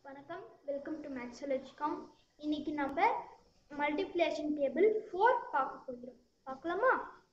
வணக்கம் welcome to மேக்ஸலஜிகாம் இன்னைக்கு நம்ம மல்டிப்ளிகேஷன் டேபிள் ஃபோர் பார்க்க போகிறோம் பார்க்கலாமா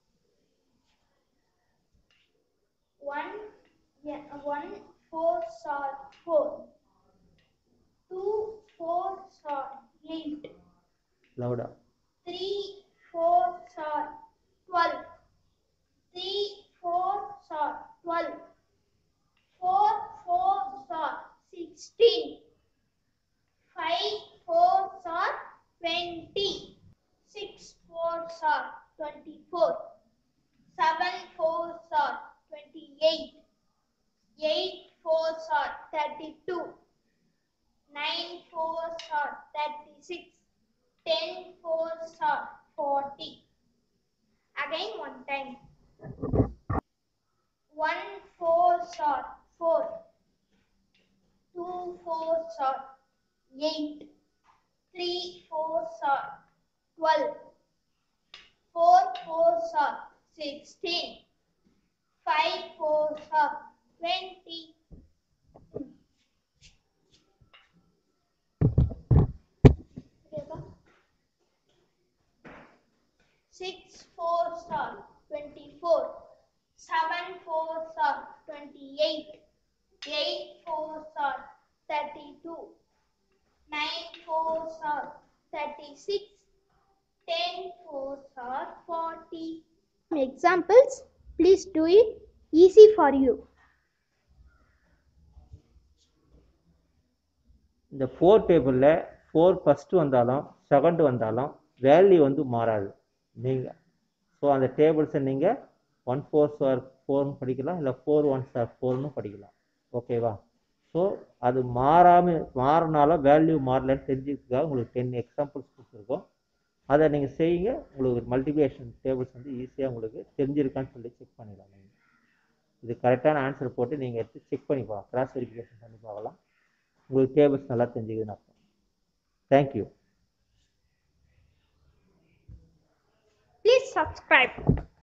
one one four are four two four are eight லவுடா three four are twelve three four are twelve four four are sixteen five four are twenty six four are twenty four seven four are twenty eight eight four are thirty two nine fours are thirty-six, ten fours are forty. Again one time. One fours are four, two fours are eight, three fours are twelve, four fours are sixteen, five fours are twenty. Six four star twenty four. Seven four star twenty eight. Eight four star thirty two. Nine four star thirty six. Ten four star forty. Examples. Please do it easy for you. இந்த four டேபிளில் four first வந்தாலும் second வந்தாலும் value வந்து மாறாது நீங்கள் so அந்த டேபிள்ஸை நீங்கள் one four star ஃபோர்னு படிக்கலாம் இல்லை ஃபோர் ஒன் ஸ்டார் ஃபோர்னு படிக்கலாம் ஓகேவா ஸோ அது மாறாமல் மாறினாலும் வேல்யூ மாறலன்னு தெரிஞ்சுக்கிறதுக்காக உங்களுக்கு டென் எக்ஸாம்பிள்ஸ் கொடுத்துருக்கோம் அதை நீங்கள் செய்யுங்க உங்களுக்கு மல்டிபிகேஷன் டேபிள்ஸ் வந்து ஈஸியாக உங்களுக்கு தெரிஞ்சிருக்கான்னு சொல்லி செக் பண்ணிடலாம் நீங்கள் இது கரெக்டான ஆன்சர் போட்டு நீங்கள் எடுத்து செக் பண்ணி பார்க்கலாம் கிராஸ் வெரிஃபிகேஷன் பண்ணி பார்க்கலாம் உங்களுக்கு டேபிள்ஸ் நல்லா தெரிஞ்சுக்குதுன்னு அர்த்தம் தேங்க்யூ Please subscribe.